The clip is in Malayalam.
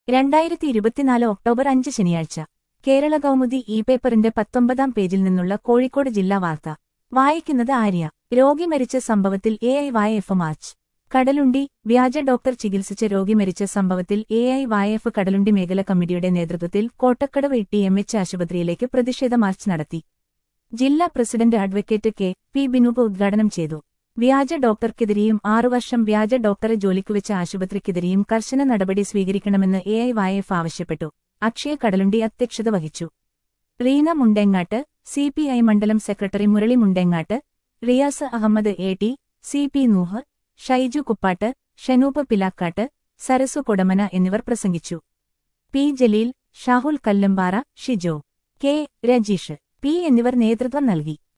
രണ്ടായിരത്തി ഇരുപത്തിനാല് ഒക്ടോബർ അഞ്ച് ശനിയാഴ്ച കേരള കൗമുദി ഇ പേപ്പറിന്റെ പത്തൊമ്പതാം പേജിൽ നിന്നുള്ള കോഴിക്കോട് ജില്ലാ വാർത്ത വായിക്കുന്നത് ആര്യ രോഗി മരിച്ച സംഭവത്തിൽ A I Y F march Kadalundi വ്യാജ ഡോക്ടർ ചികിത്സിച്ച രോഗി മരിച്ച സംഭവത്തിൽ A I Y F Kadalundi മേഖല കമ്മിറ്റിയുടെ നേതൃത്വത്തിൽ കോട്ടക്കടവ് ടി എം എച്ച് ആശുപത്രിയിലേക്ക് പ്രതിഷേധ മാർച്ച് നടത്തി ജില്ലാ പ്രസിഡന്റ് അഡ്വക്കേറ്റ് കെ പി ബിനുപ ഉദ്ഘാടനം ചെയ്തു വ്യാജ ഡോക്ടർക്കെതിരെയും ആറു വർഷം വ്യാജ ഡോക്ടറെ ജോലിക്കുവെച്ച ആശുപത്രിക്കെതിരെയും കർശന നടപടി സ്വീകരിക്കണമെന്ന് എ ഐ വായഫ് ആവശ്യപ്പെട്ടു അക്ഷയ കടലുണ്ടി അധ്യക്ഷത വഹിച്ചു Reena Mundengat C P I മണ്ഡലം secretary Murali Mundengat Riyas Ahammed A T C P Nooh Shaiju Kuppat Shanoop Pilakkat Sarasu Kodamana എന്നിവർ പ്രസംഗിച്ചു P Jaleel Shahul Kallambara Shijo K Rajeesh P എന്നിവർ നേതൃത്വം നൽകി